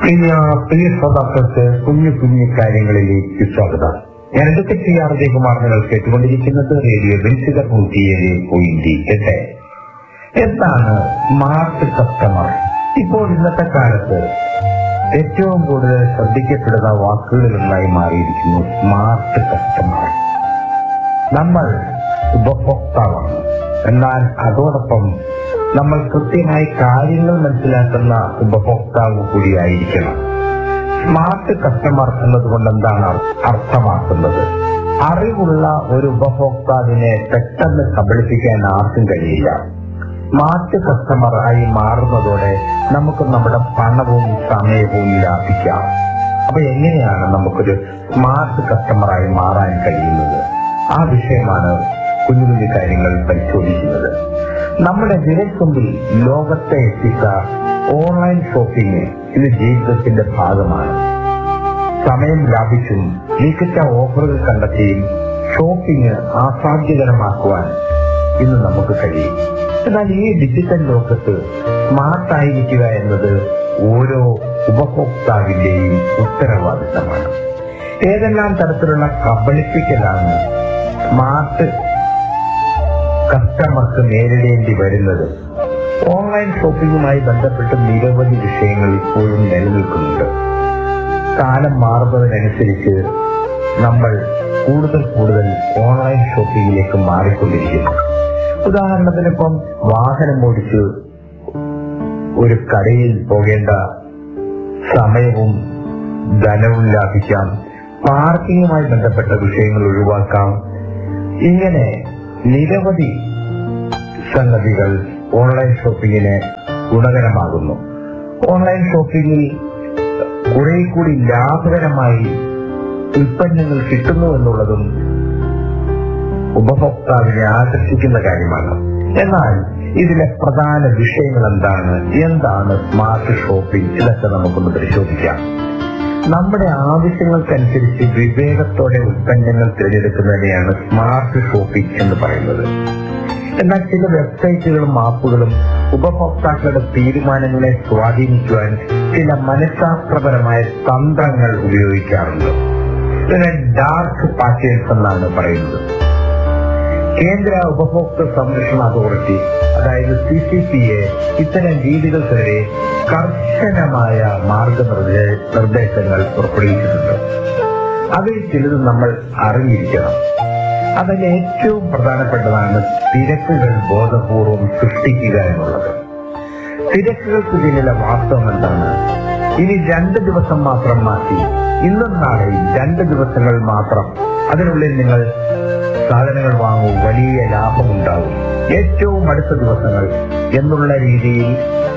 പ്രിയ പ്രിയ ശ്രോതാക്കൾക്ക് കുഞ്ഞു കുഞ്ഞു കാര്യങ്ങളിലേക്ക് സ്വാഗതം ഞാൻ ഇടയ്ക്ക് ടി ആർ ജയകുമാർ നിങ്ങൾ കേട്ടുകൊണ്ടിരിക്കുന്നത് റേഡിയോ ബെൻസിക പൂജ്യേഴ് പോയിന്റ് എട്ട് എന്താണ് സ്മാർട്ട് കസ്റ്റമർ ഇപ്പോൾ ഇന്നത്തെ കാലത്ത് ഏറ്റവും കൂടുതൽ ശ്രദ്ധിക്കപ്പെടുന്ന വാക്കുകളിലൊന്നായി മാറിയിരിക്കുന്നു സ്മാർട്ട് കസ്റ്റമർ നമ്മൾ ഉപഭോക്താവാണ് എന്നാൽ അതോടൊപ്പം നമ്മൾ കൃത്യമായി കാര്യങ്ങൾ മനസ്സിലാക്കുന്ന ഉപഭോക്താവ് കൂടിയായിരിക്കണം സ്മാർട്ട് കസ്റ്റമർ എന്നതുകൊണ്ട് എന്താണ് അർത്ഥമാക്കുന്നത് അറിവുള്ള ഒരു ഉപഭോക്താവിനെ പെട്ടെന്ന് കബളിപ്പിക്കാൻ ആർക്കും കഴിയില്ല സ്മാർട്ട് കസ്റ്റമർ ആയി മാറുന്നതോടെ നമുക്ക് നമ്മുടെ പണവും സമയവും ലാഭിക്കാം അപ്പൊ എങ്ങനെയാണ് നമുക്കൊരു സ്മാർട്ട് കസ്റ്റമറായി മാറാൻ കഴിയുന്നത് ആ വിഷയമാണ് കുഞ്ഞു കുഞ്ഞു കാര്യങ്ങൾ പരിശോധിക്കുന്നത് നമ്മുടെ വിരൽത്തുമ്പിൽ ലോകത്തെ എത്തിച്ച ഓൺലൈൻ ഷോപ്പിംഗ് ഇത് ജീവിതത്തിന്റെ ഭാഗമാണ് സമയം ലാഭിച്ചും മികച്ച ഓഫറുകൾ കണ്ടെത്തിയും ഷോപ്പിംഗ് ആസ്വാദ്യകരമാക്കുവാൻ ഇന്ന് നമുക്ക് കഴിയും എന്നാൽ ഈ ഡിജിറ്റൽ ലോകത്ത് സ്മാർട്ടായിരിക്കുക എന്നത് ഓരോ ഉപഭോക്താവിന്റെയും ഉത്തരവാദിത്തമാണ് ഏതെല്ലാം തരത്തിലുള്ള കബളിപ്പിക്കലാണ് സ്മാർട്ട് കസ്റ്റമർക്ക് നേരിടേണ്ടി വരുന്നത് ഓൺലൈൻ ഷോപ്പിംഗുമായി ബന്ധപ്പെട്ട് നിരവധി വിഷയങ്ങൾ ഇപ്പോഴും നിലനിൽക്കുന്നുണ്ട് കാലം മാറുന്നതിനനുസരിച്ച് നമ്മൾ കൂടുതൽ കൂടുതൽ ഓൺലൈൻ ഷോപ്പിംഗിലേക്ക് മാറിക്കൊണ്ടിരിക്കുന്നു ഉദാഹരണത്തിന് ഇപ്പം വാഹനം ഓടിച്ച് ഒരു കടയിൽ പോകേണ്ട സമയവും ധനവും ലാഭിക്കാം പാർക്കിങ്ങുമായി ബന്ധപ്പെട്ട വിഷയങ്ങൾ ഒഴിവാക്കാം ഇങ്ങനെ നിരവധി സംഗതികൾ ഓൺലൈൻ ഷോപ്പിങ്ങിന് ഗുണകരമാകുന്നു ഓൺലൈൻ ഷോപ്പിംഗിൽ കുറെ കൂടി ലാഭകരമായി ഉൽപ്പന്നങ്ങൾ കിട്ടുന്നു എന്നുള്ളതും ഉപഭോക്താവിനെ ആകർഷിക്കുന്ന കാര്യമാണ് എന്നാൽ ഇതിലെ പ്രധാന വിഷയങ്ങൾ എന്താണ് എന്താണ് സ്മാർട്ട് ഷോപ്പിംഗ് ഇതൊക്കെ നമുക്കൊന്ന് പരിശോധിക്കാം നമ്മുടെ ആവശ്യങ്ങൾക്കനുസരിച്ച് വിവേകത്തോടെ ഉൽപ്പന്നങ്ങൾ തിരഞ്ഞെടുക്കുന്നതിനെയാണ് സ്മാർട്ട് ഷോപ്പിംഗ് എന്ന് പറയുന്നത് എന്നാൽ ചില വെബ്സൈറ്റുകളും ആപ്പുകളും ഉപഭോക്താക്കളുടെ തീരുമാനങ്ങളെ സ്വാധീനിക്കുവാൻ ചില മനഃശാസ്ത്രപരമായ തന്ത്രങ്ങൾ ഉപയോഗിക്കാറുണ്ട് ഇതിനെ ഡാർക്ക് പാറ്റേൺസ് എന്നാണ് പറയുന്നത് കേന്ദ്ര ഉപഭോക്തൃ സംരക്ഷണ അതോറിറ്റി അതായത് സി സി പി എ ഇത്തരം രീതികൾക്കെതിരെ കർശനമായ മാർഗനിർദ്ദേ നിർദ്ദേശങ്ങൾ പുറപ്പെടുവിച്ചിട്ടുണ്ട് അതിൽ ചിലത് നമ്മൾ അറിഞ്ഞിരിക്കണം അതിൽ ഏറ്റവും പ്രധാനപ്പെട്ടതാണ് തിരക്കുകൾ ബോധപൂർവം സൃഷ്ടിക്കുക എന്നുള്ളത് തിരക്കുകൾക്ക് പിന്നിലെ വാസ്തവം എന്താണ് ഇനി രണ്ട് ദിവസം മാത്രം മാറ്റി ഇന്നും നാളെയും രണ്ട് ദിവസങ്ങൾ മാത്രം അതിനുള്ളിൽ നിങ്ങൾ സാധനങ്ങൾ വാങ്ങൂ വലിയ ലാഭമുണ്ടാവും ഏറ്റവും അടുത്ത ദിവസങ്ങൾ എന്നുള്ള രീതിയിൽ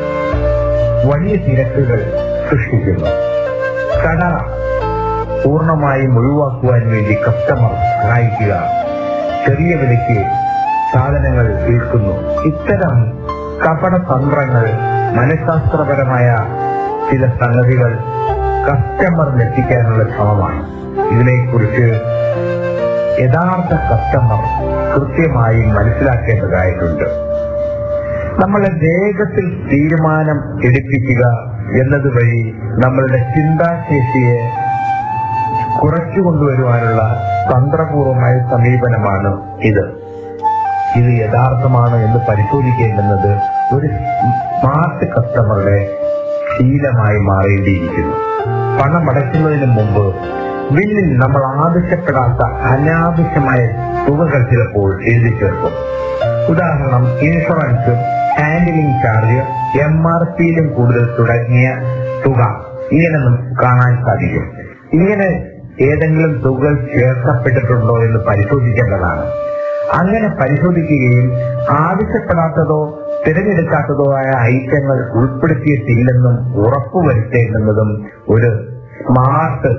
വലിയ തിരക്കുകൾ സൃഷ്ടിക്കുന്നു കട പൂർണ്ണമായും ഒഴിവാക്കുവാൻ വേണ്ടി കസ്റ്റമർ സഹായിക്കുക ചെറിയ വിലയ്ക്ക് സാധനങ്ങൾ വിൽക്കുന്നു ഇത്തരം കപട തന്ത്രങ്ങൾ മനഃശാസ്ത്രപരമായ ചില സംഗതികൾ കസ്റ്റമറിലെത്തിക്കാനുള്ള ശ്രമമാണ് ഇതിനെക്കുറിച്ച് യഥാർത്ഥ കസ്റ്റമർ കൃത്യമായി മനസ്സിലാക്കേണ്ടതായിട്ടുണ്ട് നമ്മളെ വേഗത്തിൽ തീരുമാനം എടുപ്പിക്കുക എന്നത് വഴി നമ്മളുടെ ചിന്താശേഷിയെ കുറച്ചു കൊണ്ടുവരുവാനുള്ള തന്ത്രപൂർവമായ സമീപനമാണ് ഇത് ഇത് യഥാർത്ഥമാണ് എന്ന് പരിശോധിക്കേണ്ടുന്നത് ഒരു സ്മാർട്ട് കസ്റ്റമറുടെ ശീലമായി മാറേണ്ടിയിരിക്കുന്നു പണം അടയ്ക്കുന്നതിന് മുമ്പ് ബില്ലിൽ നമ്മൾ ആവശ്യപ്പെടാത്ത അനാവശ്യമായ തുകകൾ ചിലപ്പോൾ എഴുതി ചേർക്കും ഉദാഹരണം insurance handling charge M R പിയിലും കൂടുതൽ തുടങ്ങിയ തുക ഇങ്ങനെ നമുക്ക് കാണാൻ സാധിക്കും ഇങ്ങനെ ഏതെങ്കിലും തുകകൾ ചേർക്കപ്പെട്ടിട്ടുണ്ടോ എന്ന് പരിശോധിക്കേണ്ടതാണ് അങ്ങനെ പരിശോധിക്കുകയും ആവശ്യപ്പെടാത്തതോ തിരഞ്ഞെടുക്കാത്തതോ ആയ ഐറ്റങ്ങൾ ഉൾപ്പെടുത്തിയിട്ടില്ലെന്നും ഉറപ്പുവരുത്തേണ്ടുന്നതും ഒരു സ്മാർട്ട്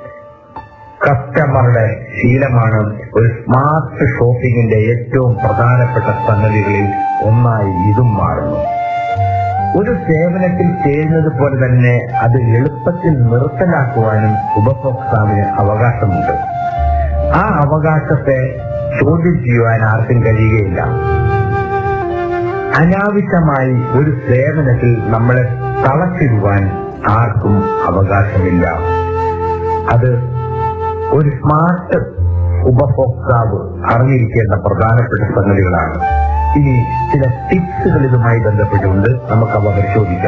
കസ്റ്റമറുടെ ശീലമാണ് ഒരു സ്മാർട്ട് ഷോപ്പിംഗിന്റെ ഏറ്റവും പ്രധാനപ്പെട്ട സംഗതികളിൽ ഒന്നായി ഇതും മാറുന്നു ഒരു സേവനത്തിൽ ചെയ്യുന്നത് പോലെ തന്നെ അത് എളുപ്പത്തിൽ നിർത്തലാക്കുവാനും ഉപഭോക്താവിന് അവകാശമുണ്ട് ആ അവകാശത്തെ ചോദ്യം ചെയ്യുവാൻ ആർക്കും കഴിയുകയില്ല അനാവശ്യമായി ഒരു സേവനത്തിൽ നമ്മളെ തളച്ചിടുവാൻ ആർക്കും അവകാശമില്ല അത് ഒരു സ്മാർട്ട് ഉപഭോക്താവ് അറിഞ്ഞിരിക്കേണ്ട പ്രധാനപ്പെട്ട സംഗതികളാണ് ഇനി ചില ടിപ്സുകൾ ഇതുമായി ബന്ധപ്പെട്ടുകൊണ്ട് നമുക്ക് അവ പരിശോധിക്കാം